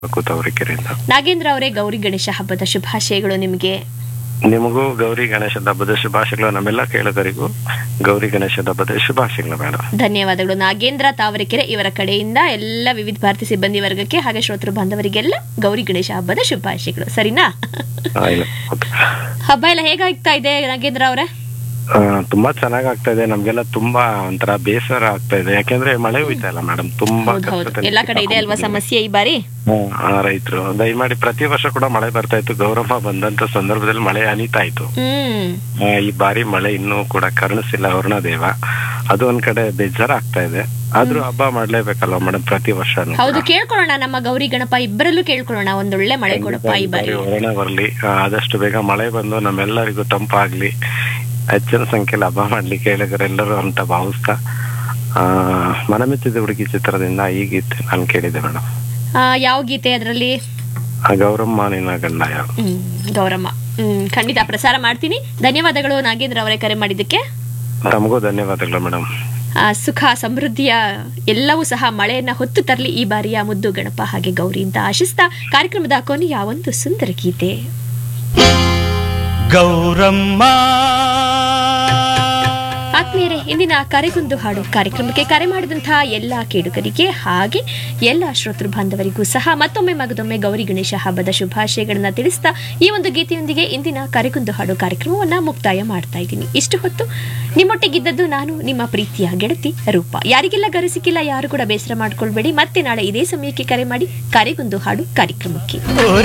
ತವರಿಕೆರೆಯಿಂದ ನಾಗೇಂದ್ರ ಅವರೇ ಗೌರಿ ಗಣೇಶ ಹಬ್ಬದ ಶುಭಾಶಯಗಳು ನಿಮಗೆ ನಿಮಗೂ ಗೌರಿ ಗಣೇಶದ ಹಬ್ಬದ ಶುಭಾಶಯಗಳು ನಮ್ಮೆಲ್ಲ ಕೇಳುಗರಿಗೂ ಗೌರಿ ಗಣೇಶದ ಹಬ್ಬದ ಶುಭಾಶಯಗಳು ಮೇಡಮ್ ಧನ್ಯವಾದಗಳು ನಾಗೇಂದ್ರ ತಾವರೆಕೆರೆ ಇವರ ಕಡೆಯಿಂದ ಎಲ್ಲ ವಿವಿಧ ಭಾರತಿ ಸಿಬ್ಬಂದಿ ವರ್ಗಕ್ಕೆ ಹಾಗೆ ಶ್ರೋತೃ ಬಾಂಧವರಿಗೆಲ್ಲ ಗೌರಿ ಗಣೇಶ ಹಬ್ಬದ ಶುಭಾಶಯಗಳು ಸರಿನಾ ಆ, ಇಲ್ಲ ಓಕೆ ಹಬ್ಬ ಎಲ್ಲ ಹೇಗಾಗ್ತಾ ಇದೆ ನಾಗೇಂದ್ರ ಅವರೇ ಆ, ತುಂಬಾ ಚೆನ್ನಾಗ್ ಆಗ್ತಾ ಇದೆ ನಮ್ಗೆಲ್ಲ ತುಂಬಾ ಒಂಥರ ಬೇಸರ ಆಗ್ತಾ ಇದೆ ಯಾಕೆಂದ್ರೆ ಮಳೆ ಹೋಯ್ತಾ ಇಲ್ಲ ಮೇಡಮ್ ತುಂಬಾ ಹೌದು ಹೌದು ಕಷ್ಟದಲ್ಲಿ ಎಲ್ಲಾ ಕಡೆ ಇದೆ ಅಲ್ವಾ ಸಮಸ್ಯೆ ಈ ಬಾರಿ ಆ, ರೈತರು ದಯಮಾಡಿ ಪ್ರತಿ ವರ್ಷ ಕೂಡ ಮಳೆ ಬರ್ತಾ ಇತ್ತು ಗೌರಮ್ಮ ಬಂದಂತ ಸಂದರ್ಭದಲ್ಲಿ ಮಳೆ ಅನಿತಾ ಇತ್ತು ಹ್ಮ್ ಆ, ಈ ಬಾರಿ ಮಳೆ ಇನ್ನೂ ಕೂಡ ಕರುಣಿಸಿಲ್ಲ ವರುಣದೇವ ಅದು ಒಂದ್ ಕಡೆ ಬೇಜಾರ ಆಗ್ತಾ ಇದೆ ಆದ್ರೂ ಹಬ್ಬ ಮಾಡ್ಲೇಬೇಕಲ್ವಾ ಮೇಡಮ್ ಪ್ರತಿ ವರ್ಷ ಹೌದು ಕೇಳ್ಕೊಳ್ಳೋಣ ನಮ್ಮ ಗೌರಿ ಗಣಪ ಇಬ್ಬರಲ್ಲೂ ಕೇಳ್ಕೊಳ್ಳೋಣ ಒಂದೊಳ್ಳೆ ಮಳೆ ಕೊಡಪ್ಪ ಈ ಬಾರಿ ವರುಣ ಬರ್ಲಿ ಆ, ಆದಷ್ಟು ಬೇಗ ಮಳೆ ಬಂದು ನಮ್ಮೆಲ್ಲರಿಗೂ ತಂಪಾಗ್ಲಿ ಹೆಚ್ಚಿನ ಸಂಖ್ಯೆಯಲ್ಲಿ ಹಬ್ಬ ಮಾಡ್ಲಿಕ್ಕೆ ಹೇಳಿದರೆಲ್ಲರೂ ಅಂತ ಭಾವಿಸ್ತಾ ಆ ಮನಮೆಚ್ಚಿದ ಹುಡುಗಿ ಚಿತ್ರದಿಂದ ಈ ಗೀತೆ ನಾನು ಕೇಳಿದೆ ಮೇಡಮ್ ಆ, ಯಾವ ಗೀತೆ ಅದರಲ್ಲಿ ಆ ಗೌರಮ್ಮ ನಿನ್ನ ಗಂಡ ಯಾರು ಹ್ಮ್ ಗೌರಮ್ಮ ಹ್ಮ್ ಖಂಡಿತ ಪ್ರಸಾರ ಮಾಡ್ತೀನಿ ಧನ್ಯವಾದಗಳು ನಾಗೇಂದ್ರ ಅವರೇ ಕರೆ ಮಾಡಿದ್ದಕ್ಕೆ ತಮಗೂ ಧನ್ಯವಾದಗಳು ಮೇಡಮ್ ಆ, ಸುಖ ಸಮೃದ್ಧಿಯ ಎಲ್ಲವೂ ಸಹ ಮಳೆಯನ್ನ ಹೊತ್ತು ತರಲಿ ಈ ಬಾರಿಯ ಮುದ್ದು ಗಣಪ ಹಾಗೆ ಗೌರಿ ಅಂತ ಆಶಿಸ್ತಾ ಕಾರ್ಯಕ್ರಮದ ಕೊನೆಯ ಒಂದು ಸುಂದರ ಗೀತೆ ಗೌರಮ್ಮ ಆತ್ಮೀಯರೇ ಇಂದಿನ ಕರೆಗುಂದು ಹಾಡು ಕಾರ್ಯಕ್ರಮಕ್ಕೆ ಕರೆ ಮಾಡಿದಂತಹ ಎಲ್ಲ ಕೇಳುಗರಿಗೆ ಹಾಗೆ ಎಲ್ಲ ಶ್ರೋತೃ ಬಾಂಧವರಿಗೂ ಸಹ ಮತ್ತೊಮ್ಮೆ ಮಗದೊಮ್ಮೆ ಗೌರಿ ಗಣೇಶ ಹಬ್ಬದ ಶುಭಾಶಯಗಳನ್ನ ತಿಳಿಸ್ತಾ ಈ ಒಂದು ಗೀತೆಯೊಂದಿಗೆ ಇಂದಿನ ಕರೆಗುಂದು ಹಾಡು ಕಾರ್ಯಕ್ರಮವನ್ನ ಮುಕ್ತಾಯ ಮಾಡ್ತಾ ಇದ್ದೀನಿ ಇಷ್ಟು ಹೊತ್ತು ನಿಮ್ಮೊಟ್ಟಿಗಿದ್ದದ್ದು ನಾನು ನಿಮ್ಮ ಪ್ರೀತಿಯ ಗೆಳತಿ ರೂಪ ಯಾರಿಗೆಲ್ಲ ಗರಸಿಕ್ಕಿಲ್ಲ ಯಾರು ಕೂಡ ಬೇಸರ ಮಾಡ್ಕೊಳ್ಬೇಡಿ ಮತ್ತೆ ನಾಳೆ ಇದೇ ಸಮಯಕ್ಕೆ ಕರೆ ಮಾಡಿ ಕರೆಗುಂದು ಹಾಡು ಕಾರ್ಯಕ್ರಮಕ್ಕೆ